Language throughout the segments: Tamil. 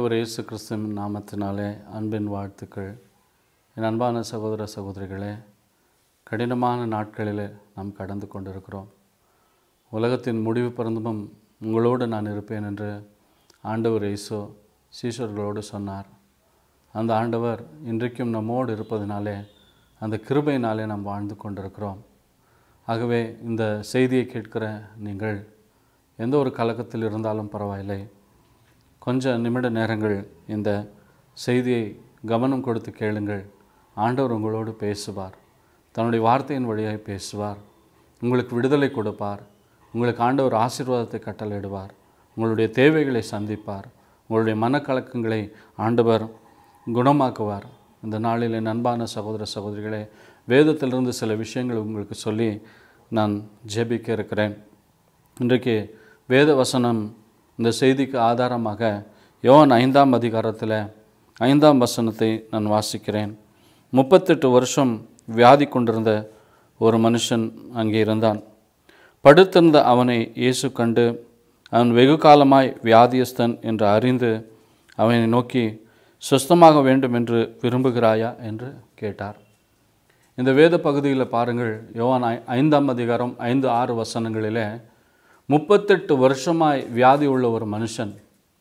ஆண்டவர் இயேசு கிறிஸ்துவின் நாமத்தினாலே அன்பின் வாழ்த்துக்கள் என் அன்பான சகோதர சகோதரிகளே கடினமான நாட்களிலே நாம் கடந்து கொண்டிருக்கிறோம் உலகத்தின் முடிவு பிறந்தமும் உங்களோடு நான் இருப்பேன் என்று ஆண்டவர் இயேசு சீஷர்களோடு சொன்னார் அந்த ஆண்டவர் இன்றைக்கும் நம்மோடு இருப்பதினாலே அந்த கிருபையினாலே நாம் வாழ்ந்து கொண்டிருக்கிறோம் ஆகவே இந்த செய்தியை கேட்கிற நீங்கள் எந்த ஒரு கலக்கத்தில் இருந்தாலும் பரவாயில்லை கொஞ்ச நிமிட நேரங்கள் இந்த செய்தியை கவனம் கொடுத்து கேளுங்கள் ஆண்டவர் உங்களோடு பேசுவார் தன்னுடைய வார்த்தையின் வழியாக பேசுவார் உங்களுக்கு விடுதலை கொடுப்பார் உங்களுக்கு ஆண்டவர் ஆசீர்வாதத்தை கட்டளையிடுவார் உங்களுடைய தேவைகளை சந்திப்பார் உங்களுடைய மனக்கலக்கங்களை ஆண்டவர் குணமாக்குவார் இந்த நாளில் என் அன்பான சகோதர சகோதரிகளே வேதத்திலிருந்து சில விஷயங்கள் உங்களுக்கு சொல்லி நான் ஜெபிக்க இருக்கிறேன் இன்றைக்கு வேத வசனம் இந்த செய்திக்கு ஆதாரமாக யோவான் ஐந்தாம் அதிகாரத்தில் ஐந்தாம் வசனத்தை நான் வாசிக்கிறேன் முப்பத்தெட்டு வருஷம் வியாதி கொண்டிருந்த ஒரு மனுஷன் அங்கே இருந்தான் படுத்திருந்த அவனை இயேசு கண்டு அவன் வெகு காலமாய் வியாதியஸ்தன் என்று அறிந்து அவனை நோக்கி சுஸ்தமாக வேண்டும் என்று விரும்புகிறாயா என்று கேட்டார் இந்த வேத பகுதியில் பாருங்கள் யோவான் ஐ- ஐந்தாம் அதிகாரம் ஐந்து ஆறு வசனங்களிலே முப்பத்தெட்டு வருஷமாய் வியாதி உள்ள ஒரு மனுஷன்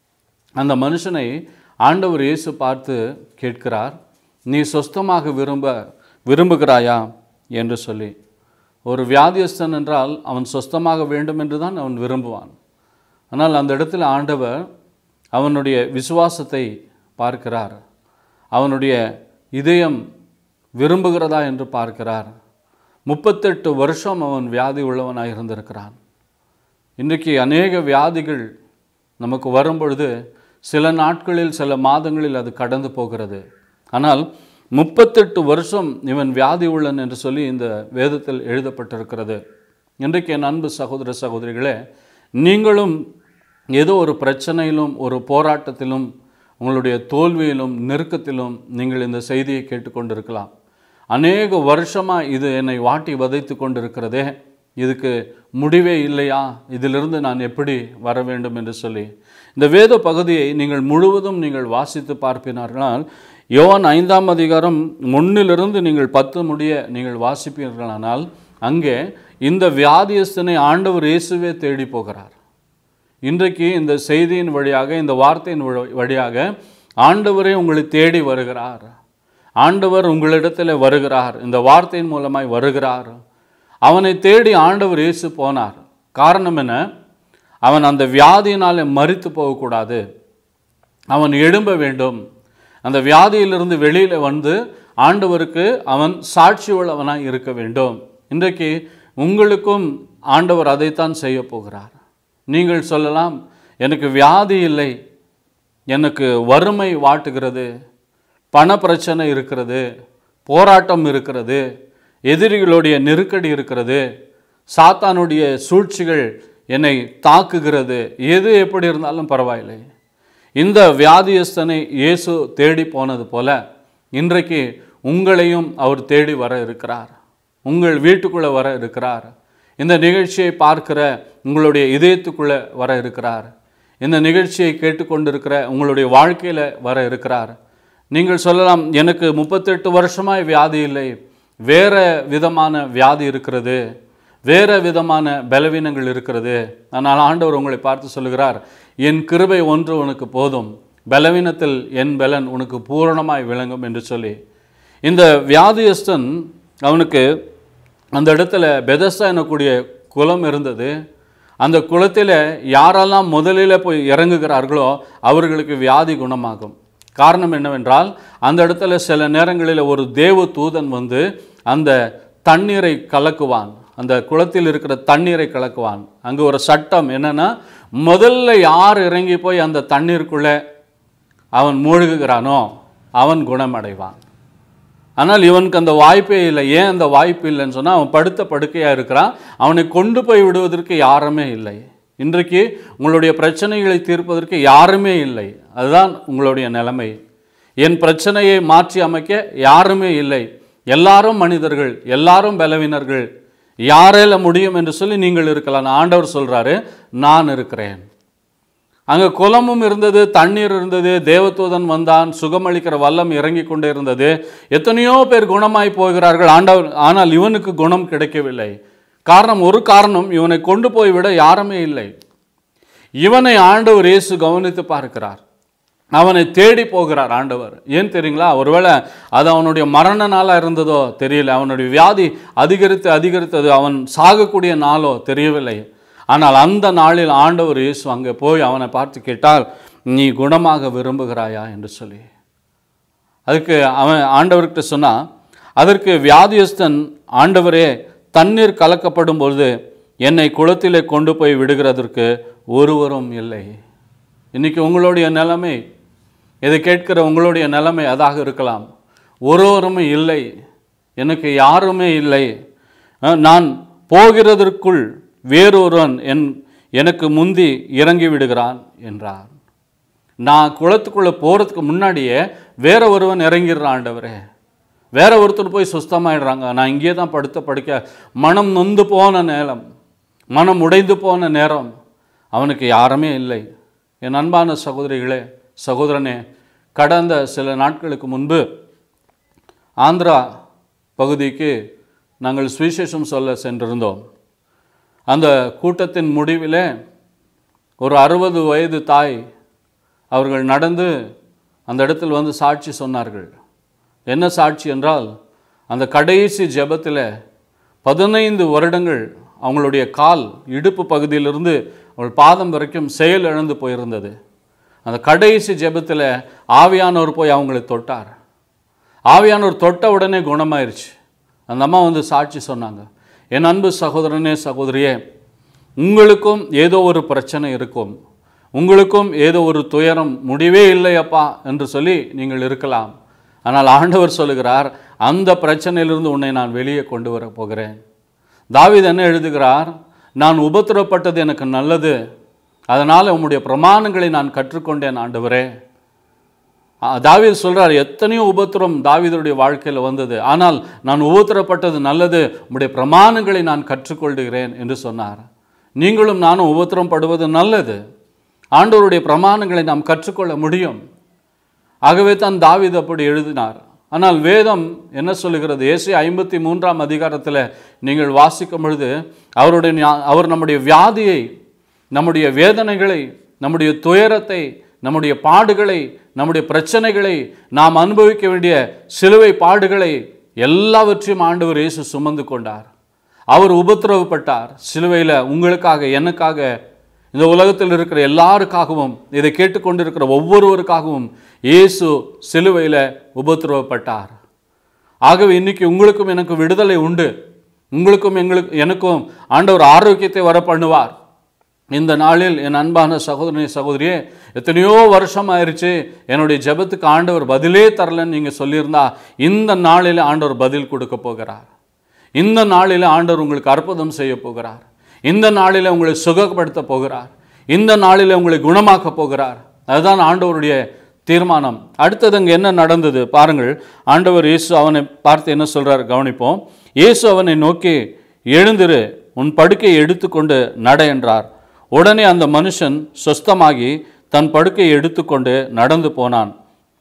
அந்த மனுஷனை ஆண்டவர் இயேசு பார்த்து கேட்கிறார் நீ சொஸ்தமாக விரும்ப விரும்புகிறாயா என்று சொல்லி ஒரு வியாதியஸ்தன் என்றால் அவன் சொஸ்தமாக வேண்டும் என்று தான் அவன் விரும்புவான் ஆனால் அந்த இடத்துல ஆண்டவர் அவனுடைய விசுவாசத்தை பார்க்கிறார் அவனுடைய இதயம் விரும்புகிறதா என்று பார்க்கிறார் முப்பத்தெட்டு வருஷம் அவன் வியாதி உள்ளவனாக இருந்திருக்கிறான் இன்றைக்கு அநேக வியாதிகள் நமக்கு வரும்பொழுது சில நாட்களில் சில மாதங்களில் அது கடந்து போகிறது ஆனால் முப்பத்தெட்டு வருஷம் இவன் வியாதி உள்ளன் என்று சொல்லி இந்த வேதத்தில் எழுதப்பட்டிருக்கிறது இன்றைக்கு என் அன்பு சகோதர சகோதரிகளே நீங்களும் ஏதோ ஒரு பிரச்சனையிலும் ஒரு போராட்டத்திலும் உங்களுடைய தோல்வியிலும் நெருக்கத்திலும் நீங்கள் இந்த செய்தியை கேட்டுக்கொண்டிருக்கலாம் அநேக வருஷமாக இது என்னை வாட்டி வதைத்து கொண்டிருக்கிறதே இதுக்கு முடிவே இல்லையா இதிலிருந்து நான் எப்படி வர வேண்டும் என்று சொல்லி இந்த வேத பகுதியை நீங்கள் முழுவதும் நீங்கள் வாசித்து பார்ப்பினார்களால் யோவான் ஐந்தாம் அதிகாரம் ஒன்னிலிருந்து நீங்கள் பத்து முடிய நீங்கள் வாசிப்பீர்களானால் அங்கே இந்த வியாதியஸ்தனை ஆண்டவர் இயேசுவே தேடி போகிறார் இன்றைக்கு இந்த செய்தியின் வழியாக இந்த வார்த்தையின் வழி- வழியாக ஆண்டவரே உங்களை தேடி வருகிறார் ஆண்டவர் உங்களிடத்தில் வருகிறார் இந்த வார்த்தையின் மூலமாய் வருகிறார் அவனை தேடி ஆண்டவர் இயேசு போனார் காரணம் என்ன அவன் அந்த வியாதியினாலே மரித்து போகக்கூடாது அவன் எழும்ப வேண்டும் அந்த வியாதியிலிருந்து வெளியில் வந்து ஆண்டவருக்கு அவன் சாட்சி உள்ளவனாய் இருக்க வேண்டும் இன்றைக்கு உங்களுக்கும் ஆண்டவர் அதைத்தான் செய்ய போகிறார் நீங்கள் சொல்லலாம் எனக்கு வியாதி இல்லை எனக்கு வறுமை வாட்டுகிறது பண பிரச்சனை இருக்கிறது போராட்டம் இருக்கிறது எதிரிகளுடைய நெருக்கடி இருக்கிறது சாத்தானுடைய சூழ்ச்சிகள் என்னை தாக்குகிறது எது எப்படி இருந்தாலும் பரவாயில்லை இந்த வியாதியஸ்தனை இயேசு தேடி போனது போல இன்றைக்கு உங்களையும் அவர் தேடி வர இருக்கிறார் உங்கள் வீட்டுக்குள்ளே வர இருக்கிறார் இந்த நிகழ்ச்சியை பார்க்கிற உங்களுடைய இதயத்துக்குள்ளே வர இருக்கிறார் இந்த நிகழ்ச்சியை கேட்டுக்கொண்டிருக்கிற உங்களுடைய வாழ்க்கையில் வர இருக்கிறார் நீங்கள் சொல்லலாம் எனக்கு முப்பத்தெட்டு வருஷமாய் வியாதி இல்லை வேற விதமான வியாதி இருக்கிறது வேற விதமான பலவீனங்கள் இருக்கிறது ஆனால் ஆண்டவர் உங்களை பார்த்து சொல்லுகிறார் என் கிருபை ஒன்று உனக்கு போதும் பலவீனத்தில் என் பலன் உனக்கு பூரணமாய் விளங்கும் என்று சொல்லி இந்த வியாதியஸ்தன் அவனுக்கு அந்த இடத்துல பெதஸ்தா எனக்கூடிய குளம் இருந்தது அந்த குளத்தில் யாரெல்லாம் முதலில் போய் இறங்குகிறார்களோ அவர்களுக்கு வியாதி குணமாகும் காரணம் என்னவென்றால் அந்த இடத்துல சில நேரங்களில் ஒரு தேவ தூதன் வந்து அந்த தண்ணீரை கலக்குவான் அந்த குளத்தில் இருக்கிற தண்ணீரை கலக்குவான் அங்கே ஒரு சட்டம் என்னன்னா முதல்ல யார் இறங்கி போய் அந்த தண்ணீருக்குள்ளே அவன் மூழ்குகிறானோ அவன் குணமடைவான் ஆனால் இவனுக்கு அந்த வாய்ப்பே இல்லை ஏன் அந்த வாய்ப்பு இல்லைன்னு சொன்னால் அவன் படுத்த படுக்கையாக இருக்கிறான் அவனை கொண்டு போய் விடுவதற்கு யாருமே இல்லை இன்றைக்கு உங்களுடைய பிரச்சனைகளை தீர்ப்பதற்கு யாருமே இல்லை அதுதான் உங்களுடைய நிலைமை என் பிரச்சனையை மாற்றி அமைக்க யாருமே இல்லை எல்லாரும் மனிதர்கள் எல்லாரும் பலவீனர்கள் யாரால முடியும் என்று சொல்லி நீங்கள் இருக்கலாம் ஆண்டவர் சொல்றாரு நான் இருக்கிறேன் அங்கே குளமும் இருந்தது தண்ணீர் இருந்தது தேவதூதன் வந்தான் சுகமளிக்கிற வல்லம் இறங்கி கொண்டே இருந்தது எத்தனையோ பேர் குணமாய் போகிறார்கள் ஆண்டவர் ஆனால் இவனுக்கு குணம் கிடைக்கவில்லை காரணம் ஒரு காரணம் இவனை கொண்டு போய் விட யாருமே இல்லை இவனை ஆண்டவர் இயேசு கவனித்து பார்க்கிறார் அவனை தேடி போகிறார் ஆண்டவர் ஏன் தெரியுங்களா ஒருவேளை அது அவனுடைய மரண நாளாக இருந்ததோ தெரியல அவனுடைய வியாதி அதிகரித்து அதிகரித்தது அவன் சாகக்கூடிய நாளோ தெரியவில்லை ஆனால் அந்த நாளில் ஆண்டவர் இயேசு அங்கே போய் அவனை பார்த்து கேட்டால் நீ குணமாக விரும்புகிறாயா என்று சொல்லி அதுக்கு அவன் ஆண்டவர்கிட்ட சொன்னான் அதற்கு வியாதியஸ்தன் ஆண்டவரே தண்ணீர் கலக்கப்படும் பொழுது என்னை குளத்திலே கொண்டு போய் விடுகிறதற்கு ஒருவரும் இல்லை இன்னைக்கு உங்களுடைய நிலைமை இதை கேட்கிற உங்களுடைய நிலைமை அதாக இருக்கலாம் ஒருவருமே இல்லை எனக்கு யாருமே இல்லை அஹ், நான் போகிறதற்குள் வேறொருவன் என் எனக்கு முந்தி இறங்கி விடுகிறான் என்றார் நான் குளத்துக்குள்ளே போகிறதுக்கு முன்னாடியே வேற ஒருவன் இறங்கிடுறான் ஆண்டவரே வேற ஒருத்தர் போய் சுஸ்தமாயிடுறாங்க நான் இங்கே தான் படுத்த படுக்க மனம் நொந்து போன நேரம் மனம் உடைந்து போன நேரம் அவனுக்கு யாருமே இல்லை என் அன்பான சகோதரிகளே சகோதரனே கடந்த சில நாட்களுக்கு முன்பு ஆந்திரா பகுதிக்கு நாங்கள் சுவிசேஷம் சொல்ல சென்றிருந்தோம் அந்த கூட்டத்தின் முடிவிலே ஒரு அறுபது வயது தாய் அவர்கள் நடந்து அந்த இடத்தில் வந்து சாட்சி சொன்னார்கள் என்ன சாட்சி என்றால் அந்த கடைசி ஜெபத்தில் பதினைந்து வருடங்கள் அவங்களுடைய கால் இடுப்பு பகுதியிலிருந்து அவள் பாதம் வரைக்கும் செயல் இழந்து போயிருந்தது அந்த கடைசி ஜெபத்தில் ஆவியானவர் போய் அவங்களை தொட்டார் ஆவியானவர் தொட்ட உடனே குணமாயிருச்சு அந்த அம்மா வந்து சாட்சி சொன்னாங்க என் அன்பு சகோதரனே சகோதரியே உங்களுக்கும் ஏதோ ஒரு பிரச்சனை இருக்கும் உங்களுக்கும் ஏதோ ஒரு துயரம் முடிவே இல்லையப்பா என்று சொல்லி நீங்கள் இருக்கலாம் ஆனால் ஆண்டவர் சொல்லுகிறார் அந்த பிரச்சனையிலிருந்து உன்னை நான் வெளியே கொண்டு வர போகிறேன் தாவீது என்ன எழுதுகிறார் நான் உபத்திரப்பட்டது எனக்கு நல்லது அதனால் உம்முடைய பிரமாணங்களை நான் கற்றுக்கொண்டேன் ஆண்டவரே ஆ, தாவீது சொல்றார் எத்தனையோ உபத்திரம் தாவீதுடைய வாழ்க்கையில் வந்தது ஆனால் நான் உபத்திரப்பட்டது நல்லது உம்முடைய பிரமாணங்களை நான் கற்றுக்கொள்கிறேன் என்று சொன்னார் நீங்களும் நானும் உபத்திரம் படுவது நல்லது ஆண்டவருடைய பிரமாணங்களை நாம் கற்றுக்கொள்ள முடியும் ஆகவே தான் தாவீது அப்படி எழுதினார் ஆனால் வேதம் என்ன சொல்லுகிறது ஏசி ஐம்பத்தி மூன்றாம் அதிகாரத்தில் நீங்கள் வாசிக்கும் பொழுது அவருடைய ஞா- அவர் நம்முடைய வியாதியை நம்முடைய வேதனைகளை நம்முடைய துயரத்தை நம்முடைய பாடுகளை நம்முடைய பிரச்சனைகளை நாம் அனுபவிக்க வேண்டிய சிலுவை பாடுகளை எல்லாவற்றையும் ஆண்டவர் இயேசு சுமந்து கொண்டார் அவர் உபத்திரவப்பட்டார் சிலுவையில் உங்களுக்காக எனக்காக இந்த உலகத்தில் இருக்கிற எல்லாருக்காகவும் இதை கேட்டுக்கொண்டிருக்கிற ஒவ்வொருவருக்காகவும் இயேசு சிலுவையில் உபத்திரவப்பட்டார் ஆகவே இன்னைக்கு உங்களுக்கும் எனக்கு விடுதலை உண்டு உங்களுக்கும் எங்களுக்கு எனக்கும் ஆண்டவர் ஆரோக்கியத்தை வர பண்ணுவார் இந்த நாளில் என் அன்பான சகோதரனே சகோதரியே எத்தனையோ வருஷம் ஆயிருச்சு என்னுடைய ஜெபத்துக்கு ஆண்டவர் பதிலே தரலன்னு நீங்கள் சொல்லியிருந்தா இந்த நாளில் ஆண்டவர் பதில் கொடுக்க போகிறார் இந்த நாளில் ஆண்டவர் உங்களுக்கு அற்புதம் செய்ய போகிறார் இந்த நாளில் உங்களை சுகப்படுத்த போகிறார் இந்த நாளில் உங்களை குணமாக்க போகிறார் அதுதான் ஆண்டவருடைய தீர்மானம் அடுத்தது அங்கே என்ன நடந்தது பாருங்கள் ஆண்டவர் இயேசு அவனை பார்த்து என்ன சொல்றார் கவனிப்போம் இயேசு அவனை நோக்கி எழுந்திரு உன் படுக்கையை எடுத்துக்கொண்டு நட என்றார் உடனே அந்த மனுஷன் சொஸ்தமாகி தன் படுக்கையை எடுத்துக்கொண்டு நடந்து போனான்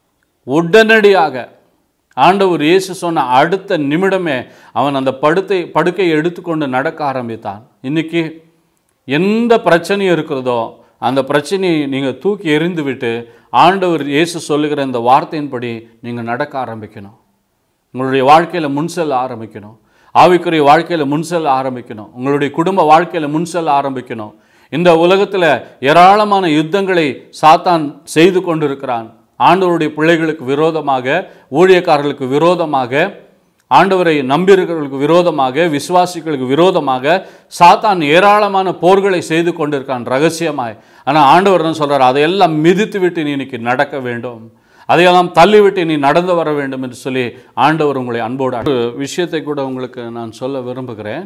உடனடியாக ஆண்டவர் இயேசு சொன்ன அடுத்த நிமிடமே அவன் அந்த படுத்தை படுக்கையை எடுத்துக்கொண்டு நடக்க ஆரம்பித்தான் இன்னைக்கு எந்த பிரச்சனையும் இருக்கிறதோ அந்த பிரச்சனையை நீங்கள் தூக்கி எறிந்து விட்டு ஆண்டவர் இயேசு சொல்லுகிற இந்த வார்த்தையின்படி நீங்கள் நடக்க ஆரம்பிக்கணும் உங்களுடைய வாழ்க்கையில் முன் செல்ல ஆரம்பிக்கணும் ஆவிக்குரிய வாழ்க்கையில் முன் செல்ல ஆரம்பிக்கணும் உங்களுடைய குடும்ப வாழ்க்கையில் முன் செல்ல ஆரம்பிக்கணும் இந்த உலகத்தில் ஏராளமான யுத்தங்களை சாத்தான் செய்து கொண்டிருக்கிறான் ஆண்டவருடைய பிள்ளைகளுக்கு விரோதமாக ஊழியக்காரர்களுக்கு விரோதமாக ஆண்டவரை நம்பியிருக்கிறவர்களுக்கு விரோதமாக விசுவாசிகளுக்கு விரோதமாக சாத்தான் ஏராளமான போர்களை செய்து கொண்டிருக்கான் ரகசியமாய் ஆனால் ஆண்டவர் என்ன சொல்றார் அதையெல்லாம் மிதித்து விட்டு நீ இன்னைக்கு நடக்க வேண்டும் அதையெல்லாம் தள்ளிவிட்டு நீ நடந்து வர வேண்டும் என்று சொல்லி ஆண்டவர் உங்களை அன்போடு ஒரு விஷயத்தை கூட உங்களுக்கு நான் சொல்ல விரும்புகிறேன்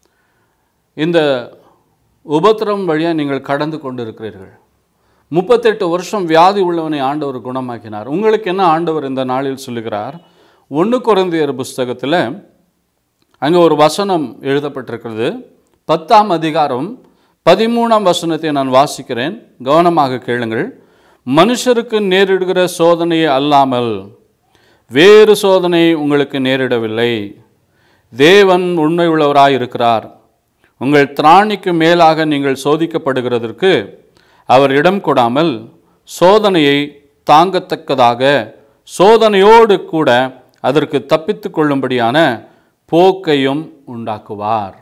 இந்த உபத்திரம் வழியாக நீங்கள் கடந்து கொண்டிருக்கிறீர்கள் முப்பத்தெட்டு வருஷம் வியாதி உள்ளவனை ஆண்டவர் குணமாக்கினார் உங்களுக்கு என்ன ஆண்டவர் இந்த நாளில் சொல்லுகிறார் ஒன்று குறைந்தியர் புஸ்தகத்தில் அங்கே ஒரு வசனம் எழுதப்பட்டிருக்கிறது பத்தாம் அதிகாரம் பதிமூணாம் வசனத்தை நான் வாசிக்கிறேன் கவனமாக கேளுங்கள் மனுஷருக்கு நேரிடுகிற சோதனையை அல்லாமல் வேறு சோதனை உங்களுக்கு நேரிடவில்லை தேவன் உண்மை உள்ளவராய் இருக்கிறார் உங்கள் திராணிக்கு மேலாக நீங்கள் சோதிக்கப்படுகிறதற்கு அவர் இடம் கொடாமல் சோதனையை தாங்கத்தக்கதாக சோதனையோடு கூட அதற்கு தப்பித்து கொள்ளும்படியான போக்கையும் உண்டாக்குவார்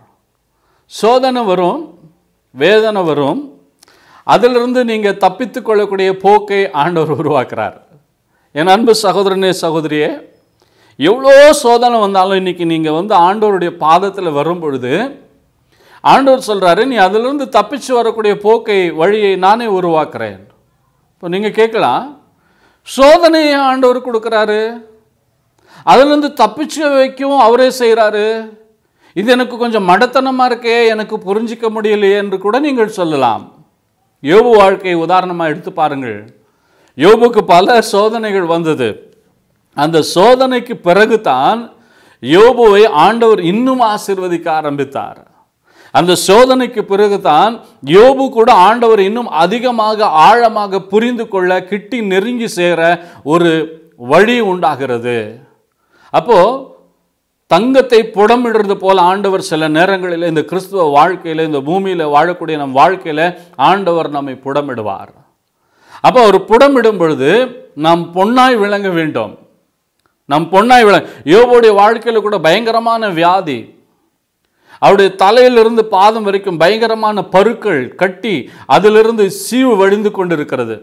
சோதனை வரும் வேதனை வரும் அதிலிருந்து நீங்கள் தப்பித்து கொள்ளக்கூடிய போக்கை ஆண்டவர் உருவாக்குறார் என் அன்பு சகோதரனே சகோதரியே எவ்வளோ சோதனை வந்தாலும் இன்னைக்கு நீங்கள் வந்து ஆண்டவருடைய பாதத்தில் வரும் பொழுது ஆண்டவர் சொல்கிறாரு நீ அதிலிருந்து தப்பிச்சு வரக்கூடிய போக்கை வழியை நானே உருவாக்குறேன் இப்போ நீங்கள் கேட்கலாம் சோதனையை ஆண்டவர் கொடுக்குறாரு அதிலிருந்து தப்பிச்சு வைக்கவும் அவரே செய்கிறாரு இது எனக்கு கொஞ்சம் மடத்தனமாக இருக்கே எனக்கு புரிஞ்சிக்க முடியலையே என்று கூட நீங்கள் சொல்லலாம் யோபு வாழ்க்கையை உதாரணமாக எடுத்து பாருங்கள் யோபுக்கு பல சோதனைகள் வந்தது அந்த சோதனைக்கு பிறகுதான் யோபுவை ஆண்டவர் இன்னும் ஆசீர்வதிக்க ஆரம்பித்தார் அந்த சோதனைக்கு பிறகுதான் யோபு கூட ஆண்டவர் இன்னும் அதிகமாக ஆழமாக புரிந்து கொள்ள கிட்டி நெருங்கி சேர ஒரு வழி உண்டாகிறது அப்போ தங்கத்தை புடமிடுறது போல ஆண்டவர் சில நேரங்களில் இந்த கிறிஸ்துவ வாழ்க்கையில் இந்த பூமியில் வாழக்கூடிய நம் வாழ்க்கையில் ஆண்டவர் நம்மை புடமிடுவார் அப்போ அவர் புடமிடும் பொழுது நாம் பொன்னாய் விளங்க வேண்டும் நம் பொன்னாய் விளங்க யோபுடைய வாழ்க்கையில் கூட பயங்கரமான வியாதி அவருடைய தலையிலிருந்து பாதம் வரைக்கும் பயங்கரமான பருக்கள் கட்டி அதிலிருந்து சீவு வழிந்து கொண்டிருக்கிறது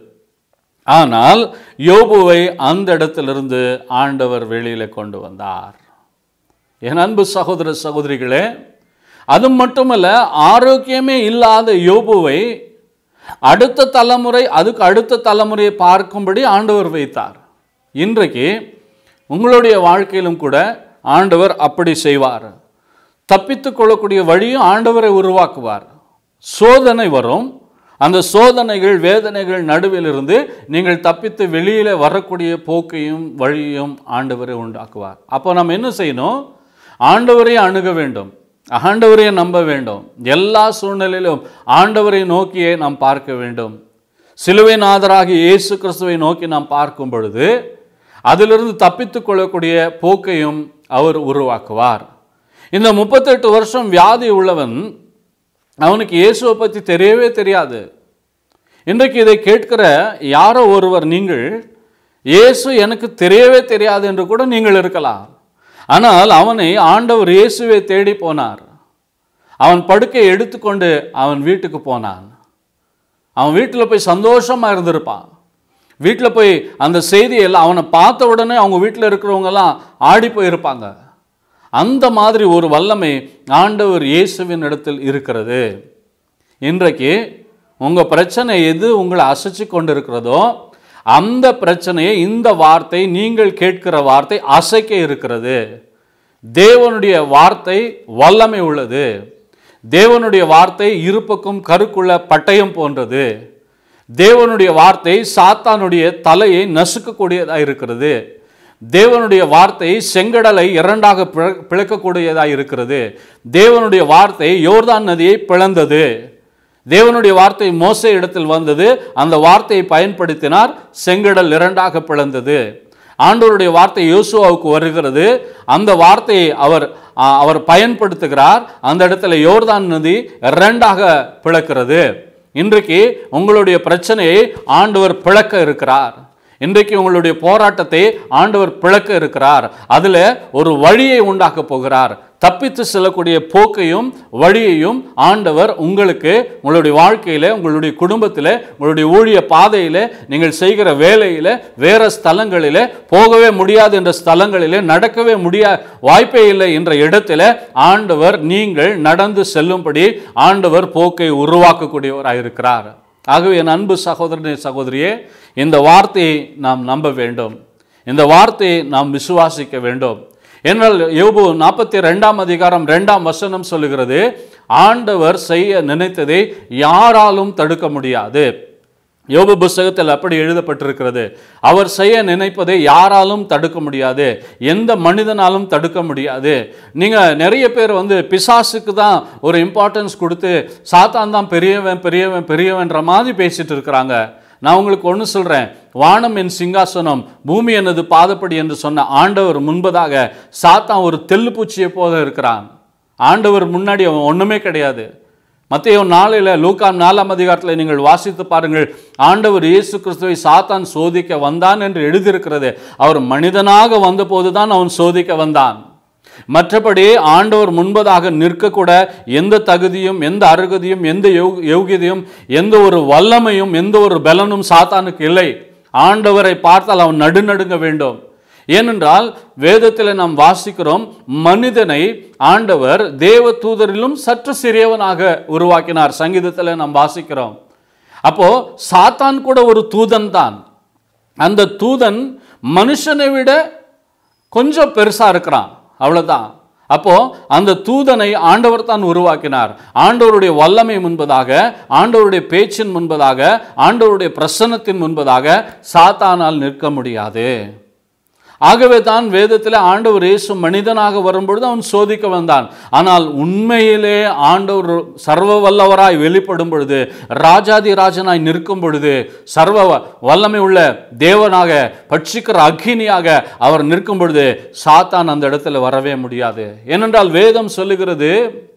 ஆனால் யோபுவை அந்த இடத்திலிருந்து ஆண்டவர் வெளியில கொண்டு வந்தார் என் அன்பு சகோதர சகோதரிகளே அது மட்டுமல்ல ஆரோக்கியமே இல்லாத யோபுவை அடுத்த தலைமுறை அதுக்கு அடுத்த தலைமுறையை பார்க்கும்படி ஆண்டவர் வைத்தார் இன்றைக்கு உங்களுடைய வாழ்க்கையிலும் கூட ஆண்டவர் அப்படி செய்வார் தப்பித்து கொள்ளக்கூடிய வழியும் ஆண்டவரை உருவாக்குவார் சோதனை வரும் அந்த சோதனைகள் வேதனைகள் நடுவில் இருந்து நீங்கள் தப்பித்து வெளியில் வரக்கூடிய போக்கையும் வழியும் ஆண்டவரை உண்டாக்குவார் அப்போ நம்ம என்ன செய்யணும் ஆண்டவரை அணுக வேண்டும் ஆண்டவரை நம்ப வேண்டும் எல்லா சூழ்நிலையிலும் ஆண்டவரை நோக்கியே நாம் பார்க்க வேண்டும் சிலுவை நாதராகி இயேசு கிறிஸ்துவை நோக்கி நாம் பார்க்கும் பொழுது அதிலிருந்து தப்பித்துக் கொள்ளக்கூடிய போக்கையும் அவர் உருவாக்குவார் இந்த முப்பத்தெட்டு வருஷம் வியாதி உள்ளவன் அவனுக்கு இயேசுவை பற்றி தெரியவே தெரியாது இன்றைக்கு இதை கேட்கிற யாரோ ஒருவர் நீங்கள் இயேசு எனக்கு தெரியவே தெரியாது என்று கூட நீங்கள் இருக்கலாம் ஆனால் அவனை ஆண்டவர் இயேசுவை தேடி போனார் அவன் படுக்கை எடுத்துக்கொண்டு அவன் வீட்டுக்கு போனான் அவன் வீட்டில் போய் சந்தோஷமாக இருந்திருப்பான் வீட்டில் போய் அந்த செய்தியெல்லாம் அவனை பார்த்த உடனே அவங்க வீட்டில் இருக்கிறவங்கெல்லாம் ஆடி போயிருப்பாங்க அந்த மாதிரி ஒரு வல்லமை ஆண்டவர் இயேசுவின் இடத்தில் இருக்கிறது இன்றைக்கு உங்கள் பிரச்சனை எது உங்களை அசைச்சு கொண்டு இருக்கிறதோ அந்த பிரச்சனையை இந்த வார்த்தை நீங்கள் கேட்கிற வார்த்தை அசைக்க இருக்கிறது தேவனுடைய வார்த்தை வல்லமை உள்ளது தேவனுடைய வார்த்தை இருபக்கம் கருக்குள்ள பட்டயம் போன்றது தேவனுடைய வார்த்தை சாத்தானுடைய தலையை நசுக்கக்கூடியதாக இருக்கிறது தேவனுடைய வார்த்தை செங்கடலை இரண்டாக பிள- பிளக்கக்கூடியதாக இருக்கிறது தேவனுடைய வார்த்தை யோர்தான் நதியை பிளந்தது தேவனுடைய வார்த்தை மோசே இடத்தில் வந்தது அந்த வார்த்தையை பயன்படுத்தினார் செங்கடல் இரண்டாக பிளந்தது ஆண்டவருடைய வார்த்தை யோசுவாவுக்கு வருகிறது அந்த வார்த்தையை அவர் ஆ, அவர் பயன்படுத்துகிறார் அந்த இடத்துல யோர்தான் நதி இரண்டாக பிளக்கிறது இன்றைக்கு உங்களுடைய பிரச்சனையை ஆண்டவர் பிளக்க இருக்கிறார் இன்றைக்கு உங்களுடைய போராட்டத்தை ஆண்டவர் பிளக்க இருக்கிறார் அதில் ஒரு வழியை உண்டாக்க போகிறார் தப்பித்து செல்லக்கூடிய போக்கையும் வழியையும் ஆண்டவர் உங்களுக்கு உங்களுடைய வாழ்க்கையில் உங்களுடைய குடும்பத்தில் உங்களுடைய ஊழிய பாதையில் நீங்கள் செய்கிற வேலையில் வேற ஸ்தலங்களில் போகவே முடியாது என்ற ஸ்தலங்களில் நடக்கவே முடியா வாய்ப்பே இல்லை என்ற இடத்துல ஆண்டவர் நீங்கள் நடந்து செல்லும்படி ஆண்டவர் போக்கை உருவாக்கக்கூடியவராக இருக்கிறார் ஆகவே என் அன்பு சகோதரனே சகோதரியே இந்த வார்த்தையை நாம் நம்ப வேண்டும் இந்த வார்த்தையை நாம் விசுவாசிக்க வேண்டும் என்னால் யோபு நாற்பத்தி ரெண்டாம் அதிகாரம் ரெண்டாம் வசனம் சொல்லுகிறது ஆண்டவர் செய்ய நினைத்ததை யாராலும் தடுக்க முடியாது யோபு புஸ்தகத்தில் அப்படி எழுதப்பட்டிருக்கிறது அவர் செய்ய நினைப்பதை யாராலும் தடுக்க முடியாது எந்த மனிதனாலும் தடுக்க முடியாது நீங்கள் நிறைய பேர் வந்து பிசாசுக்கு தான் ஒரு இம்பார்ட்டன்ஸ் கொடுத்து சாத்தான் தான் பெரியவன் பெரியவன் பெரியவன்ற மாதிரி பேசிட்டு இருக்கிறாங்க நான் உங்களுக்கு ஒன்று சொல்கிறேன் வானம் என் சிங்காசனம் பூமி எனது பாதப்படி என்று சொன்ன ஆண்டவர் முன்பதாக சாத்தான் ஒரு தெல்லுப்பூச்சியை போல இருக்கிறான் ஆண்டவர் முன்னாடி அவன் ஒன்றுமே கிடையாது மத்திய நாளில் லூக்காம் நாலாம் அதிகாரத்தில் நீங்கள் வாசித்து பாருங்கள் ஆண்டவர் இயேசு கிறிஸ்துவை சாத்தான் சோதிக்க வந்தான் என்று எழுதியிருக்கிறது அவர் மனிதனாக வந்தபோது தான் அவன் சோதிக்க வந்தான் மற்றபடி ஆண்டவர் முன்பதாக நிற்கக்கூட எந்த தகுதியும் எந்த அருகதியும் எந்த யோக யோகியதையும் எந்த ஒரு வல்லமையும் எந்த ஒரு பலனும் சாத்தானுக்கு இல்லை ஆண்டவரை பார்த்தால் அவன் நடுநடுங்க வேண்டும் ஏனென்றால் வேதத்தில் நாம் வாசிக்கிறோம் மனிதனை ஆண்டவர் தேவ தூதரிலும் சற்று சிறியவனாக உருவாக்கினார் சங்கீதத்தில் நாம் வாசிக்கிறோம் அப்போ சாத்தான் கூட ஒரு தூதன் தான் அந்த தூதன் மனுஷனை விட கொஞ்சம் பெருசா இருக்கிறான் அவ்வளவுதான் அப்போ அந்த தூதனை ஆண்டவர் தான் உருவாக்கினார் ஆண்டவருடைய வல்லமை முன்பதாக ஆண்டவருடைய பேச்சின் முன்பதாக ஆண்டவருடைய பிரசன்னத்தின் முன்பதாக சாத்தானால் நிற்க முடியாது ஆகவே தான் வேதத்தில் ஆண்டவர் இயேசு மனிதனாக வரும்பொழுது அவன் சோதிக்க வந்தான் ஆனால் உண்மையிலே ஆண்டவர் சர்வ வல்லவராய் வெளிப்படும் பொழுது ராஜாதி ராஜனாய் நிற்கும் பொழுது சர்வ வ- வல்லமை உள்ள தேவனாக பட்சிக்கிற அக்கினியாக அவர் நிற்கும் பொழுது சாத்தான் அந்த இடத்துல வரவே முடியாது ஏனென்றால் வேதம் சொல்லுகிறது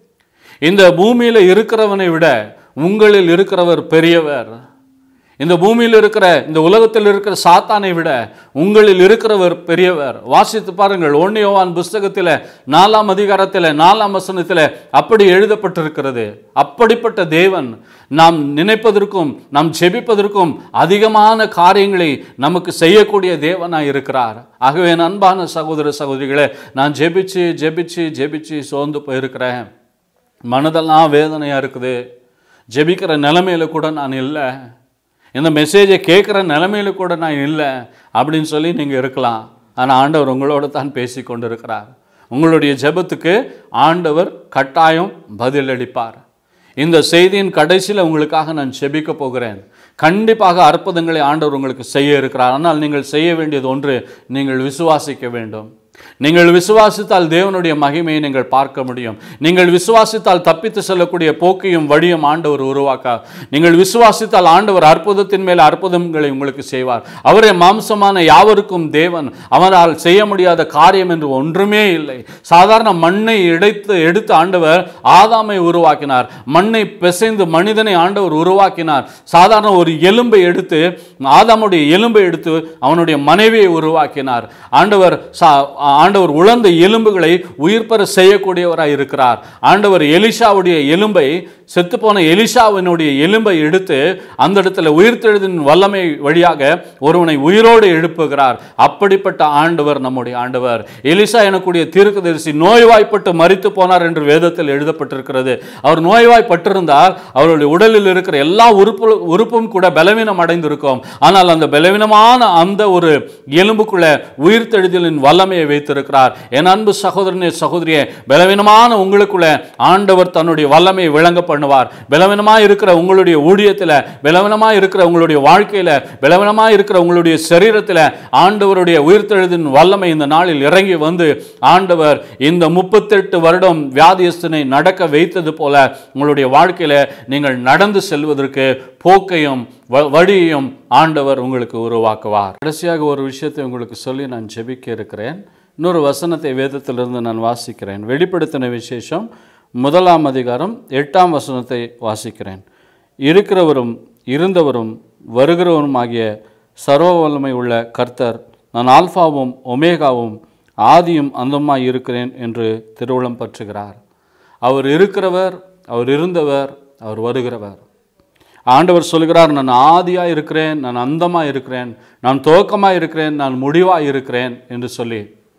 இந்த பூமியில இருக்கிறவனை விட உங்களில் இருக்கிறவர் பெரியவர் இந்த பூமியில் இருக்கிற இந்த உலகத்தில் இருக்கிற சாத்தானை விட உங்களில் இருக்கிறவர் பெரியவர் வாசித்து பாருங்கள் ஒன்னியோவான் புஸ்தகத்தில் நாலாம் அதிகாரத்தில் நாலாம் வசனத்தில் அப்படி எழுதப்பட்டிருக்கிறது அப்படிப்பட்ட தேவன் நாம் நினைப்பதற்கும் நாம் ஜெபிப்பதற்கும் அதிகமான காரியங்களை நமக்கு செய்யக்கூடிய தேவனாய் இருக்கிறார் ஆகவே என் அன்பான சகோதர சகோதரிகளே நான் ஜெபிச்சு ஜெபிச்சு ஜெபிச்சு சோர்ந்து போயிருக்கிறேன் மனதெல்லாம் வேதனையாக இருக்குது ஜெபிக்கிற நிலைமையில கூட நான் இல்லை இந்த மெசேஜை கேட்குற நிலைமையில கூட நான் இல்லை அப்படின்னு சொல்லி நீங்கள் இருக்கலாம் ஆனால் ஆண்டவர் உங்களோட தான் பேசி கொண்டிருக்கிறார் உங்களுடைய ஜெபத்துக்கு ஆண்டவர் கட்டாயம் பதிலளிப்பார் இந்த செய்தியின் கடைசியில் உங்களுக்காக நான் செபிக்க போகிறேன் கண்டிப்பாக அற்புதங்களை ஆண்டவர் உங்களுக்கு செய்ய இருக்கிறார் ஆனால் நீங்கள் செய்ய வேண்டியது ஒன்று நீங்கள் விசுவாசிக்க வேண்டும் நீங்கள் விசுவாசித்தால் தேவனுடைய மகிமையை நீங்கள் பார்க்க முடியும் நீங்கள் விசுவாசித்தால் தப்பித்து செல்லக்கூடிய போக்கையும் வழியும் ஆண்டவர் உருவாக்க நீங்கள் விசுவாசித்தால் ஆண்டவர் அற்புதத்தின் மேல் அற்புதங்களை உங்களுக்கு செய்வார் அவரே மாம்சமான யாவருக்கும் தேவன் அவரால் செய்ய முடியாத காரியம் என்று ஒன்றுமே இல்லை சாதாரண மண்ணை எடுத்து எடுத்து ஆண்டவர் ஆதாமை உருவாக்கினார் மண்ணை பிசைந்து மனிதனை ஆண்டவர் உருவாக்கினார் சாதாரண ஒரு எலும்பை எடுத்து ஆதாமுடைய எலும்பை எடுத்து அவனுடைய மனைவியை உருவாக்கினார் ஆண்டவர் சா- ஆண்டவர் உழந்த எலும்புகளை உயிர் பெற செய்யக்கூடியவராய் இருக்கிறார் ஆண்டவர் எலிஷாவுடைய எலும்பை செத்துப்போன எலிஷாவினுடைய எலும்பை எடுத்து அந்த இடத்துல உயிர்த்தெழுதின் வல்லமை வழியாக ஒருவனை உயிரோடு எழுப்புகிறார் அப்படிப்பட்ட ஆண்டவர் நம்முடைய ஆண்டவர் எலிசா எனக்கூடிய தீர்க்கதரிசி நோய்வாய்ப்பட்டு மரித்து போனார் என்று வேதத்தில் எழுதப்பட்டிருக்கிறது அவர் நோய்வாய்ப்பட்டிருந்தால் அவருடைய உடலில் இருக்கிற எல்லா உறுப்பு உறுப்பும் கூட பலவீனம் அடைந்திருக்கும் ஆனால் அந்த பலவீனமான அந்த ஒரு எலும்புக்குள்ள உயிர்த்தெழுதலின் வல்லமையை வைத்திருக்கிறார் என் அன்பு சகோதரனே சகோதரியே பலவீனமான உங்களுக்குள்ள ஆண்டவர் தன்னுடைய வல்லமையை விளங்க பண்ணுவார் பலவீனமா இருக்கிற உங்களுடைய ஊழியத்தில் பலவீனமா இருக்கிற உங்களுடைய வாழ்க்கையில பலவீனமா இருக்கிற உங்களுடைய சரீரத்தில் ஆண்டவருடைய உயிர்த்தெழுதின் வல்லமை இந்த நாளில் இறங்கி வந்து ஆண்டவர் இந்த முப்பத்தெட்டு வருடம் வியாதியஸ்தனை நடக்க வைத்தது போல உங்களுடைய வாழ்க்கையில நீங்கள் நடந்து செல்வதற்கு போக்கையும் வ- வழியையும் ஆண்டவர் உங்களுக்கு உருவாக்குவார் கடைசியாக ஒரு விஷயத்தை உங்களுக்கு சொல்லி நான் ஜெபிக்க இருக்கிறேன் இன்னொரு வசனத்தை வேதத்திலிருந்து நான் வாசிக்கிறேன் வெளிப்படுத்தின விசேஷம் முதலாம் அதிகாரம் எட்டாம் வசனத்தை வாசிக்கிறேன் இருக்கிறவரும் இருந்தவரும் வருகிறவரும் ஆகிய சர்வ வல்லமை உள்ள கர்த்தர் நான் ஆல்பாவும் ஒமேகாவும் ஆதியும் அந்தமாய் இருக்கிறேன் என்று திருவுளம் பற்றுகிறார் அவர் இருக்கிறவர் அவர் இருந்தவர் அவர் வருகிறவர் ஆண்டவர் சொல்கிறார் நான் ஆதியாக இருக்கிறேன் நான் அந்தமாக இருக்கிறேன் நான் துவக்கமாக இருக்கிறேன் நான் முடிவாக இருக்கிறேன் என்று சொல்லி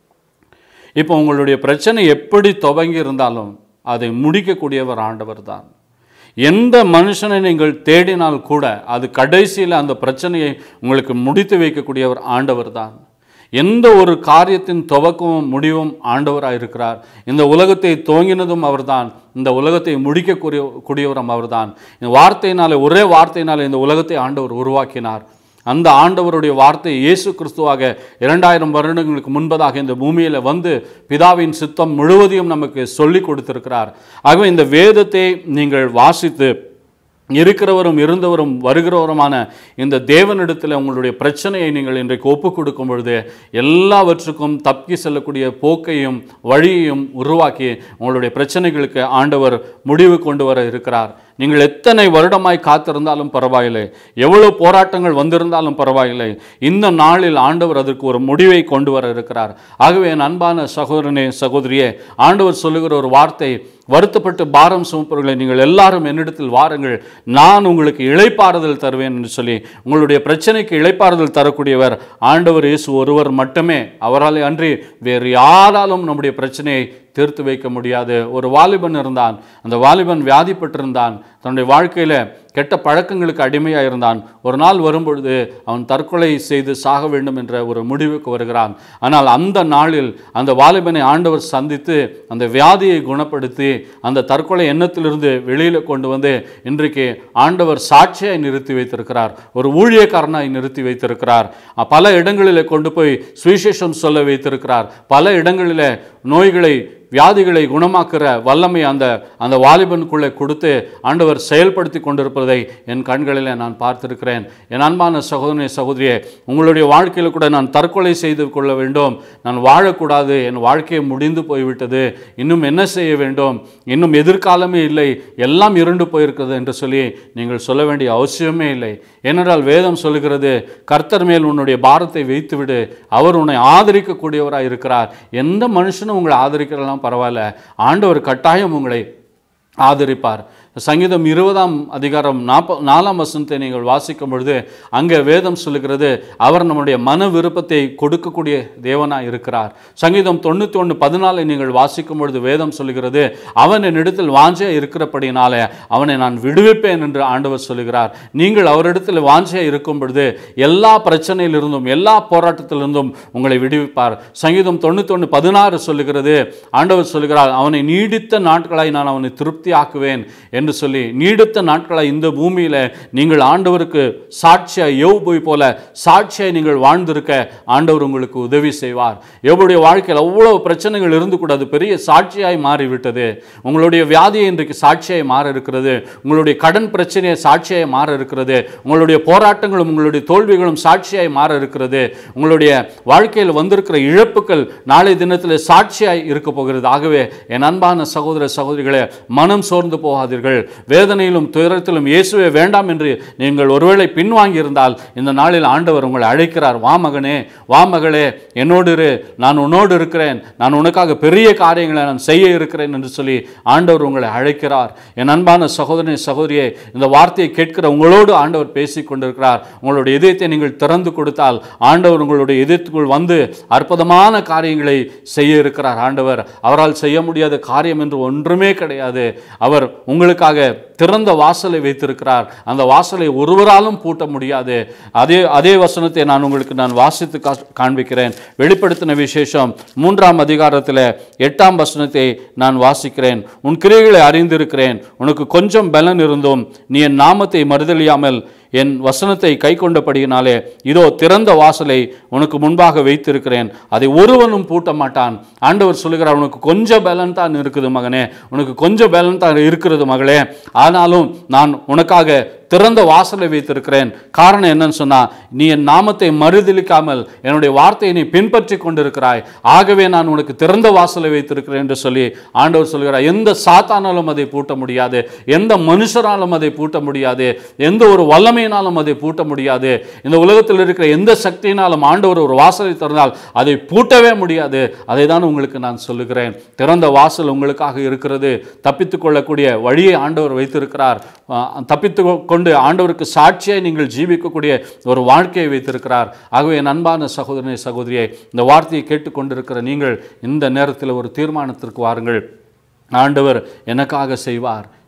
இப்போ உங்களுடைய பிரச்சனை எப்படி துவங்கி இருந்தாலும் அதை முடிக்கக்கூடியவர் ஆண்டவர் தான் எந்த மனுஷனை நீங்கள் தேடினால் கூட அது கடைசியில் அந்த பிரச்சனையை உங்களுக்கு முடித்து வைக்கக்கூடியவர் ஆண்டவர் தான் எந்த ஒரு காரியத்தின் துவக்கமும் முடிவும் ஆண்டவராக இருக்கிறார் இந்த உலகத்தை துவங்கினதும் அவர்தான் இந்த உலகத்தை முடிக்கக்கூடிய கூடியவரும் அவர்தான் இந்த வார்த்தையினாலே ஒரே வார்த்தையினாலே இந்த உலகத்தை ஆண்டவர் உருவாக்கினார் அந்த ஆண்டவருடைய வார்த்தை இயேசு கிறிஸ்துவாக இரண்டாயிரம் வருடங்களுக்கு முன்பதாக இந்த பூமியில் வந்து பிதாவின் சித்தம் முழுவதையும் நமக்கு சொல்லி கொடுத்திருக்கிறார் ஆகவே இந்த வேதத்தை நீங்கள் வாசித்து இருக்கிறவரும் இருந்தவரும் வருகிறவருமான இந்த தேவனிடத்தில் உங்களுடைய பிரச்சனையை நீங்கள் இன்றைக்கு ஒப்புக் கொடுக்கும் பொழுது எல்லாவற்றுக்கும் தப்பி செல்லக்கூடிய போக்கையும் வழியையும் உருவாக்கி உங்களுடைய பிரச்சனைகளுக்கு ஆண்டவர் முடிவு கொண்டு வர இருக்கிறார் நீங்கள் எத்தனை வருடமாய் காத்திருந்தாலும் பரவாயில்லை எவ்வளவு போராட்டங்கள் வந்திருந்தாலும் பரவாயில்லை இந்த நாளில் ஆண்டவர் அதற்கு ஒரு முடிவை கொண்டு வர இருக்கிறார் ஆகவே என் அன்பான சகோதரனே சகோதரியே ஆண்டவர் சொல்லுகிற ஒரு வார்த்தை வருத்தப்பட்டு பாரம் சுமப்பவர்களை நீங்கள் எல்லாரும் என்னிடத்தில் வாருங்கள் நான் உங்களுக்கு இளைப்பாறுதல் தருவேன் என்று சொல்லி உங்களுடைய பிரச்சனைக்கு இளைப்பாறுதல் தரக்கூடியவர் ஆண்டவர் இயேசு ஒருவர் மட்டுமே அவராலே அன்றி வேறு யாராலும் நம்முடைய பிரச்சனையை தீர்த்து வைக்க முடியாது ஒரு வாலிபன் இருந்தான் அந்த வாலிபன் வியாதிப்பட்டிருந்தான் தன்னுடைய வாழ்க்கையில் கெட்ட பழக்கங்களுக்கு அடிமையாக இருந்தான் ஒரு நாள் வரும்பொழுது அவன் தற்கொலை செய்து சாக வேண்டும் என்ற ஒரு முடிவுக்கு வருகிறான் ஆனால் அந்த நாளில் அந்த வாலிபனை ஆண்டவர் சந்தித்து அந்த வியாதியை குணப்படுத்தி அந்த தற்கொலை எண்ணத்திலிருந்து வெளியில் கொண்டு வந்து இன்றைக்கு ஆண்டவர் சாட்சியை நிறுத்தி வைத்திருக்கிறார் ஒரு ஊழியக்காரனாய் நிறுத்தி வைத்திருக்கிறார் அ, பல இடங்களில் கொண்டு போய் சுவிசேஷம் சொல்ல வைத்திருக்கிறார் பல இடங்களில் நோய்களை வியாதிகளை குணமாக்குற வல்லமை அந்த அந்த வாலிபனுக்குள்ளே கொடுத்து ஆண்டவர் செயல்படுத்தி கொண்டிருப்பதை என் கண்களில் நான் பார்த்திருக்கிறேன் என் அன்பான சகோதரனே சகோதரியே உங்களுடைய வாழ்க்கையில் கூட நான் தற்கொலை செய்து கொள்ள வேண்டும் நான் வாழக்கூடாது என் வாழ்க்கை முடிந்து போய்விட்டது இன்னும் என்ன செய்ய வேண்டும் இன்னும் எதிர்காலமே இல்லை எல்லாம் இருண்டு போயிருக்கிறது என்று சொல்லி நீங்கள் சொல்ல வேண்டிய அவசியமே இல்லை ஏனென்றால் வேதம் சொல்லுகிறது கர்த்தர் மேல் உன்னுடைய பாரத்தை வைத்துவிடு அவர் உன்னை ஆதரிக்கக்கூடியவராக இருக்கிறார் எந்த மனுஷனும் உங்களை ஆதரிக்கிறலாம் பரவாயில்ல ஆண்டவர் கட்டாயம் உங்களை ஆதரிப்பார் சங்கீதம் இருபதாம் அதிகாரம் நாப்ப நாலாம் வசனத்தை நீங்கள் வாசிக்கும் பொழுது அங்கே வேதம் சொல்லுகிறது அவர் நம்முடைய மன விருப்பத்தை கொடுக்கக்கூடிய தேவனாய் இருக்கிறார் சங்கீதம் தொண்ணூற்றி ஒன்று பதினாலை நீங்கள் வாசிக்கும் பொழுது வேதம் சொல்லுகிறது அவன் என்னிடத்தில் வாஞ்சே இருக்கிறபடினாலே அவனை நான் விடுவிப்பேன் என்று ஆண்டவர் சொல்லுகிறார் நீங்கள் அவரிடத்தில் வாஞ்சே இருக்கும் பொழுது எல்லா பிரச்சனையிலிருந்தும் எல்லா போராட்டத்திலிருந்தும் உங்களை விடுவிப்பார் சங்கீதம் தொண்ணூத்தொன்று பதினாறு சொல்லுகிறது ஆண்டவர் சொல்லுகிறார் அவனை நீடித்த நாட்களாய் நான் அவனை திருப்தியாக்குவேன் என்று சொல்லி நீடித்த நாட்களாய் இந்த பூமியில நீங்கள் ஆண்டவருக்கு சாட்சியாய் யோபுவை போல சாட்சியாய் நீங்கள் வாழ்ந்திருக்க ஆண்டவர் உங்களுக்கு உதவி செய்வார் யோபுடைய வாழ்க்கையில் அவ்வளவு பிரச்சனைகள் இருந்து கூட அது பெரிய சாட்சியாய் மாறிவிட்டது உங்களுடைய வியாதியை இன்றைக்கு சாட்சியாய் மாற இருக்கிறது உங்களுடைய கடன் பிரச்சனையை சாட்சியாய் மாற இருக்கிறது உங்களுடைய போராட்டங்களும் உங்களுடைய தோல்விகளும் சாட்சியாய் மாற இருக்கிறது உங்களுடைய வாழ்க்கையில் வந்திருக்கிற இழப்புகள் நாளை தினத்தில் சாட்சியாய் இருக்க போகிறது ஆகவே என் அன்பான சகோதர சகோதரிகளே மனம் சோர்ந்து போகாதீர்கள் வேதனையிலும் துயரத்திலும் இயேசுவே வேண்டாம் என்று நீங்கள் ஒருவேளை பின்வாங்கி இருந்தால் இந்த நாளில் ஆண்டவர் உங்களை அழைக்கிறார் வா மகனே வா மகளே என்னோடு இரு நான் உன்னோடு இருக்கிறேன் நான் உனக்காக பெரிய காரியங்களை நான் செய்ய இருக்கிறேன் என்று சொல்லி ஆண்டவர் உங்களை அழைக்கிறார் என் அன்பான சகோதரனை சகோதரியே இந்த வார்த்தையை கேட்கிற உங்களோடு ஆண்டவர் பேசிக் கொண்டிருக்கிறார் உங்களுடைய இதயத்தை நீங்கள் திறந்து கொடுத்தால் ஆண்டவர் உங்களுடைய இதயத்துக்குள் வந்து அற்புதமான காரியங்களை செய்ய இருக்கிறார் ஆண்டவர் அவரால் செய்ய முடியாத காரியம் என்று ஒன்றுமே கிடையாது அவர் உங்களுக்காக திறந்த வாசலை வைத்திருக்கிறார் அந்த வாசலை ஒருவராலும் பூட்ட முடியாது அதே அதே வசனத்தை நான் உங்களுக்கு நான் வாசித்து கா- காண்பிக்கிறேன் வெளிப்படுத்தின விசேஷம் மூன்றாம் அதிகாரத்தில் எட்டாம் வசனத்தை நான் வாசிக்கிறேன் உன் கிரியைகளை அறிந்திருக்கிறேன் உனக்கு கொஞ்சம் பலன் இருந்தும் நீ என் நாமத்தை மறுதலியாமல் என் வசனத்தை கை கொண்டபடியினாலே இதோ திறந்த வாசலை உனக்கு முன்பாக வைத்திருக்கிறேன் அதை ஒருவனும் பூட்ட மாட்டான் ஆண்டவர் சொல்லுகிறார் உனக்கு கொஞ்சம் பலன் தான் இருக்குது மகனே உனக்கு கொஞ்சம் பலன் தான் இருக்கிறது மகளே ஆனாலும் நான் உனக்காக திறந்த வாசலை வைத்திருக்கிறேன் காரணம் என்னன்னு சொன்னா நீ என் நாமத்தை மறுதலிக்காமல் என்னுடைய வார்த்தையை நீ பின்பற்றி கொண்டிருக்கிறாய் ஆகவே நான் உனக்கு திறந்த வாசலை வைத்திருக்கிறேன் என்று சொல்லி ஆண்டவர் சொல்கிறார் எந்த சாத்தானாலும் அதை பூட்ட முடியாது எந்த மனுஷராலும் அதை பூட்ட முடியாது எந்த ஒரு வல்லமையினாலும் அதை பூட்ட முடியாது இந்த உலகத்தில் இருக்கிற எந்த சக்தியினாலும் ஆண்டவர் ஒரு வாசலை திறந்தால் அதை பூட்டவே முடியாது அதை தான் உங்களுக்கு நான் சொல்லுகிறேன் திறந்த வாசல் உங்களுக்காக இருக்கிறது தப்பித்துக் கொள்ளக்கூடிய வழியை ஆண்டவர் வைத்திருக்கிறார் தப்பித்து கொண்டு ஆண்டவருக்கு சாட்சியாய் நீங்கள் ஜீவிக்கக்கூடிய ஒரு வாழ்க்கையை வைத்திருக்கிறார் ஆகவே என் அன்பான சகோதரனை சகோதரியை இந்த வார்த்தையை கேட்டுக்கொண்டிருக்கிற நீங்கள் இந்த நேரத்தில் ஒரு தீர்மானத்திற்கு வாருங்கள் ஆண்டவர் எனக்காக செய்வார்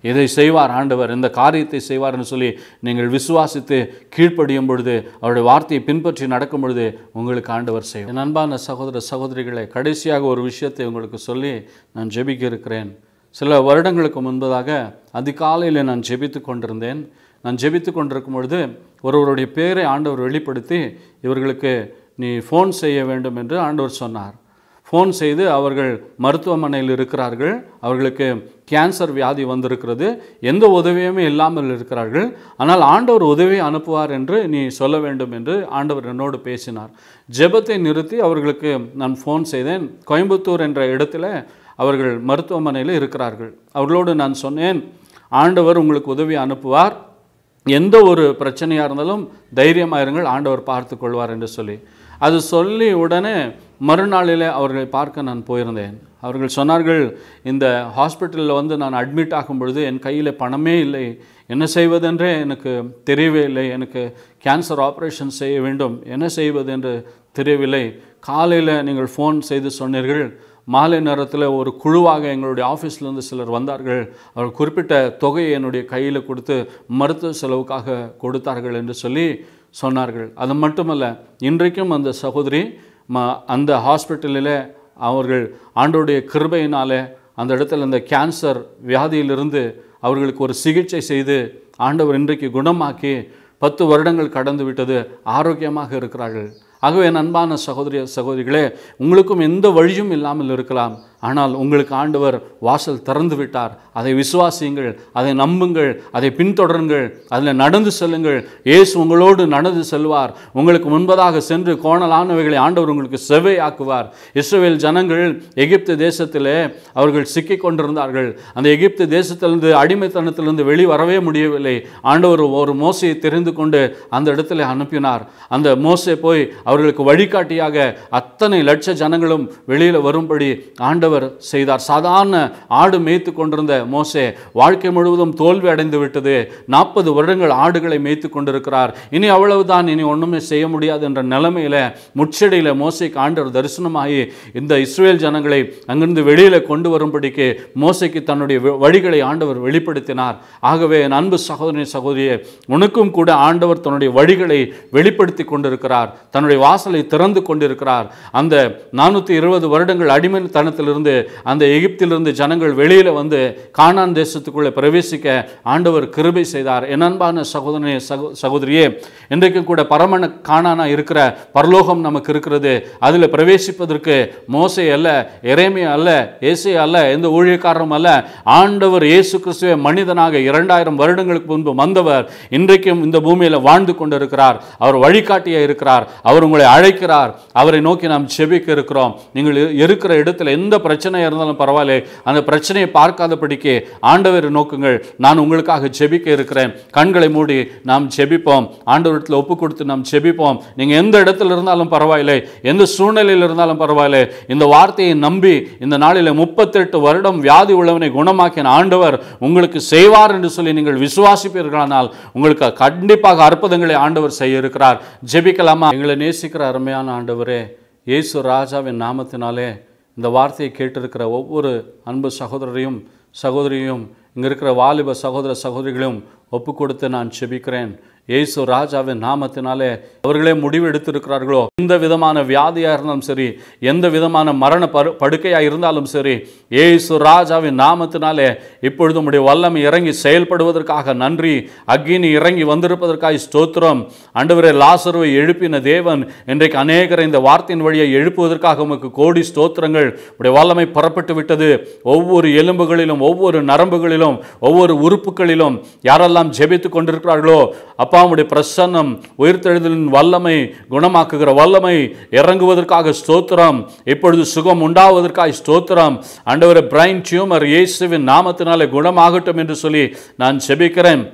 இதை செய்வார் ஆண்டவர் இந்த காரியத்தை செய்வார்னு சொல்லி நீங்கள் விசுவாசித்து கீழ்ப்படியும் பொழுது அவருடைய வார்த்தையை பின்பற்றி நடக்கும் பொழுது உங்களுக்கு ஆண்டவர் செய்வார் என் அன்பான சகோதர சகோதரிகளை கடைசியாக ஒரு விஷயத்தை உங்களுக்கு சொல்லி நான் ஜெபிக்க இருக்கிறேன் சில வருடங்களுக்கு முன்பதாக அதிகாலையில் நான் ஜெபித்து கொண்டிருந்தேன் நான் ஜெபித்து கொண்டிருக்கும் பொழுது ஒருவருடைய பேரை ஆண்டவர் வெளிப்படுத்தி இவர்களுக்கு நீ ஃபோன் செய்ய வேண்டும் என்று ஆண்டவர் சொன்னார் ஃபோன் செய்து அவர்கள் மருத்துவமனையில் இருக்கிறார்கள் அவர்களுக்கு கேன்சர் வியாதி வந்திருக்கிறது எந்த உதவியுமே இல்லாமல் இருக்கிறார்கள் ஆனால் ஆண்டவர் உதவி அனுப்புவார் என்று நீ சொல்ல வேண்டும் என்று ஆண்டவர் என்னோடு பேசினார் ஜெபத்தை நிறுத்தி அவர்களுக்கு நான் ஃபோன் செய்தேன் கோயம்புத்தூர் என்ற இடத்துல அவர்கள் மருத்துவமனையில் இருக்கிறார்கள் அவர்களோடு நான் சொன்னேன் ஆண்டவர் உங்களுக்கு உதவி அனுப்புவார் எந்த ஒரு பிரச்சனையாக இருந்தாலும் தைரியமாக இருங்கள் ஆண்டவர் பார்த்து கொள்வார் என்று சொல்லி அது சொல்லி உடனே மறுநாளில் அவர்களை பார்க்க நான் போயிருந்தேன் அவர்கள் சொன்னார்கள் இந்த ஹாஸ்பிட்டலில் வந்து நான் அட்மிட் ஆகும் பொழுது என் கையில் பணமே இல்லை என்ன செய்வதென்றே எனக்கு தெரியவே இல்லை எனக்கு கேன்சர் ஆப்ரேஷன் செய்ய வேண்டும் என்ன செய்வது என்று தெரியவில்லை காலையில் நீங்கள் ஃபோன் செய்து சொன்னீர்கள் மாலை நேரத்தில் ஒரு குழுவாக எங்களுடைய ஆஃபீஸ்லேருந்து சிலர் வந்தார்கள் அவர் குறிப்பிட்ட தொகையை என்னுடைய கையில் கொடுத்து மருத்துவ செலவுக்காக கொடுத்தார்கள் என்று சொல்லி சொன்னார்கள் அது மட்டுமல்ல இன்றைக்கும் அந்த சகோதரி ம அந்த ஹாஸ்பிட்டலில் அவர்கள் ஆண்டோடைய கிருபையினாலே அந்த இடத்துல அந்த கேன்சர் வியாதியிலிருந்து அவர்களுக்கு ஒரு சிகிச்சை செய்து ஆண்டவர் இன்றைக்கு குணமாக்கி பத்து வருடங்கள் கடந்து விட்டது ஆரோக்கியமாக இருக்கிறார்கள் ஆகவே என் அன்பான சகோதரிய சகோதரிகளே உங்களுக்கும் எந்த வழியும் இல்லாமல் இருக்கலாம் ஆனால் உங்களுக்கு ஆண்டவர் வாசல் திறந்து விட்டார் அதை விசுவாசியுங்கள் அதை நம்புங்கள் அதை பின்தொடருங்கள் அதில் நடந்து செல்லுங்கள் இயேசு உங்களோடு நடந்து செல்வார் உங்களுக்கு முன்பதாக சென்று கோணலானவைகளை ஆண்டவர் உங்களுக்கு செவ்வையாக்குவார் இஸ்ரவேல் ஜனங்கள் எகிப்து தேசத்திலே அவர்கள் சிக்கிக் கொண்டிருந்தார்கள் அந்த எகிப்து தேசத்திலிருந்து அடிமைத்தனத்திலிருந்து வெளி வரவே முடியவில்லை ஆண்டவர் ஒரு மோசையை தெரிந்து கொண்டு அந்த இடத்துல அனுப்பினார் அந்த மோசை போய் அவர்களுக்கு வழிகாட்டியாக அத்தனை லட்ச ஜனங்களும் வெளியில் வரும்படி ஆண்டவர் செய்தார் சாதாரண ஆடு மேய்த்து கொண்டிருந்த மோசே வாழ்க்கை முழுவதும் தோல்வி அடைந்து விட்டது நாற்பது வருடங்கள் ஆடுகளை மேய்த்து கொண்டிருக்கிறார் இனி அவ்வளவுதான் இனி ஒன்றுமே செய்ய முடியாது என்ற நிலைமையில முச்சடியில் மோசைக்கு ஆண்டவர் தரிசனமாகி இந்த இஸ்ரேல் ஜனங்களை அங்கிருந்து வெளியில கொண்டு வரும்படிக்கு மோசைக்கு தன்னுடைய வ- வழிகளை ஆண்டவர் வெளிப்படுத்தினார் ஆகவே என் அன்பு சகோதரி சகோதரியே உனக்கும் கூட ஆண்டவர் தன்னுடைய வழிகளை வெளிப்படுத்தி கொண்டிருக்கிறார் தன்னுடைய வாசலை திறந்து கொண்டிருக்கிறார் அந்த நானூற்றி இருபது வருடங்கள் அடிமைத்தனத்திலிருந்து அந்த எகிப்திலிருந்து ஜனங்கள் வெளியில வந்து கானான் தேசத்துக்குள்ளே பிரவேசிக்க ஆண்டவர் கிருபை செய்தார் என் அன்பான சகோதரனே சகோ சகோதரியே இன்றைக்கும் கூட பரமன காணானா இருக்கிற பரலோகம் நமக்கு இருக்கிறது அதில் பிரவேசிப்பதற்கு மோசே அல்ல எரேமியா அல்ல ஏசே அல்ல எந்த ஊழியக்காரரும் அல்ல ஆண்டவர் இயேசு கிறிஸ்துவே மனிதனாக இரண்டாயிரம் வருடங்களுக்கு முன்பு வந்தவர் இன்றைக்கும் இந்த பூமியில் வாழ்ந்து கொண்டிருக்கிறார் அவர் வழிகாட்டியா இருக்கிறார் அவர் உங்களை அழைக்கிறார் அவரை நோக்கி நாம் செபிக்க இருக்கிறோம் நீங்கள் இ- இருக்கிற இடத்துல எந்த பிரச்சனையாக இருந்தாலும் பரவாயில்லை அந்த பிரச்சனையை பார்க்காதபடிக்கு ஆண்டவரை நோக்குங்கள் நான் உங்களுக்காக செபிக்க இருக்கிறேன் கண்களை மூடி நாம் செபிப்போம் ஆண்டவரத்தில் ஒப்பு கொடுத்து நாம் செபிப்போம் நீங்கள் எந்த இடத்துல இருந்தாலும் பரவாயில்லை எந்த சூழ்நிலையில் இருந்தாலும் பரவாயில்லை இந்த வார்த்தையை நம்பி இந்த நாளில் முப்பத்தெட்டு வருடம் வியாதி உள்ளவனை குணமாக்கின ஆண்டவர் உங்களுக்கு செய்வார் என்று சொல்லி நீங்கள் விசுவாசிப்பீர்களானால் உங்களுக்கு கண்டிப்பாக அற்புதங்களை ஆண்டவர் செய்ய இருக்கிறார் ஜெபிக்கலாமா எங்களை நேசிக்கிற அருமையான ஆண்டவரே இயேசு ராஜாவின் நாமத்தினாலே இந்த வார்த்தையை கேட்டிருக்கிற ஒவ்வொரு அன்பு சகோதரரையும் சகோதரியையும் இங்கே இருக்கிற வாலிப சகோதர சகோதரிகளையும் ஒப்பு கொடுத்து நான் செபிக்கிறேன் இயேசு ராஜாவின் நாமத்தினாலே அவர்களே முடிவு எடுத்திருக்கிறார்களோ எந்த விதமான வியாதியாக இருந்தாலும் சரி எந்த விதமான மரண பரு படுக்கையாக இருந்தாலும் சரி இயேசு ராஜாவின் நாமத்தினாலே இப்பொழுது உடைய வல்லமை இறங்கி செயல்படுவதற்காக நன்றி அக்னி இறங்கி வந்திருப்பதற்காக ஸ்தோத்திரம் ஆண்டவரே லாசருவை எழுப்பின தேவன் இன்றைக்கு அநேகரை இந்த வார்த்தையின் வழியை எழுப்புவதற்காக உமக்கு கோடி ஸ்தோத்திரங்கள் உடைய வல்லமை புறப்பட்டு விட்டது ஒவ்வொரு எலும்புகளிலும் ஒவ்வொரு நரம்புகளிலும் ஒவ்வொரு உறுப்புகளிலும் யாரெல்லாம் ஜெபித்து கொண்டிருக்கிறார்களோ அப்பா உம்முடைய பிரசன்னம் உயிர்த்தெழுதலின் வல்லமை குணமாக்குகிற வல்லமை இறங்குவதற்காக ஸ்தோத்திரம் இப்பொழுது சுகம் உண்டாவதற்காக ஸ்தோத்திரம் ஆண்டவரே பிரைன் டியூமர் இயேசுவின் நாமத்தினாலே குணமாகட்டும் என்று சொல்லி நான் ஜெபிக்கிறேன்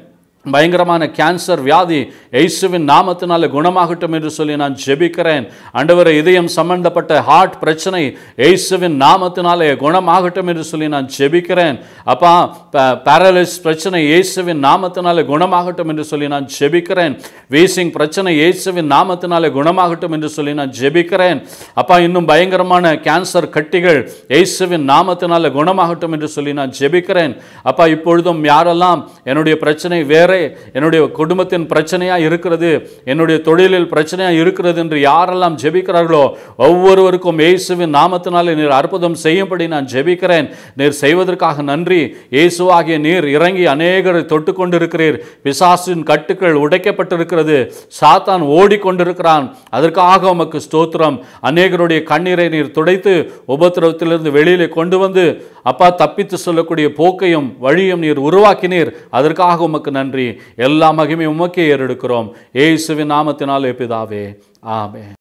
பயங்கரமான கேன்சர் வியாதி இயேசுவின் நாமத்தினால குணமாகட்டும் என்று சொல்லி நான் ஜெபிக்கிறேன் ஆண்டவரே இதயம் சம்பந்தப்பட்ட ஹார்ட் பிரச்சனை இயேசுவின் நாமத்தினாலே குணமாகட்டும் என்று சொல்லி நான் ஜெபிக்கிறேன் அப்பா பேரலிஸ் பிரச்சனை இயேசுவின் நாமத்தினாலே குணமாகட்டும் என்று சொல்லி நான் ஜெபிக்கிறேன் வீசிங் பிரச்சனை இயேசுவின் நாமத்தினாலே குணமாகட்டும் என்று சொல்லி நான் ஜெபிக்கிறேன் அப்பா இன்னும் பயங்கரமான கேன்சர் கட்டிகள் இயேசுவின் நாமத்தினாலே குணமாகட்டும் என்று சொல்லி நான் ஜெபிக்கிறேன் அப்பா இப்பொழுதும் யாரெல்லாம் என்னுடைய பிரச்சனை வேறே என்னுடைய குடும்பத்தின் பிரச்சனையா இருக்கிறது என்னுடைய தொழிலில் பிரச்சனையா இருக்கிறது என்று யாரெல்லாம் ஜெபிக்கிறார்களோ ஒவ்வொருவருக்கும் இயேசுவின் நாமத்தினாலே நீர் அற்புதம் செய்யும்படி நான் ஜெபிக்கிறேன் நீர் செய்வதற்காக நன்றி இயேசுவாகிய நீர் இறங்கி அநேகரை தொட்டு கொண்டிருக்கிறீர் பிசாசின் கட்டுக்கள் உடைக்கப்பட்டிருக்கிறது சாத்தான் ஓடிக்கொண்டிருக்கிறான் அதற்காக உமக்கு ஸ்தோத்திரம் அநேகருடைய கண்ணீரை நீர் துடைத்து உபத்திரவத்திலிருந்து வெளியிலே கொண்டு வந்து அப்பா தப்பித்து சொல்லக்கூடிய போக்கையும் வழியும் நீர் உருவாக்கினீர் அதற்காக உமக்கு நன்றி எல்லா மகிமை உமக்கே ஏறெடுக்கிறோம் ஏசுவின் நாமத்தினால் பிதாவே ஆமே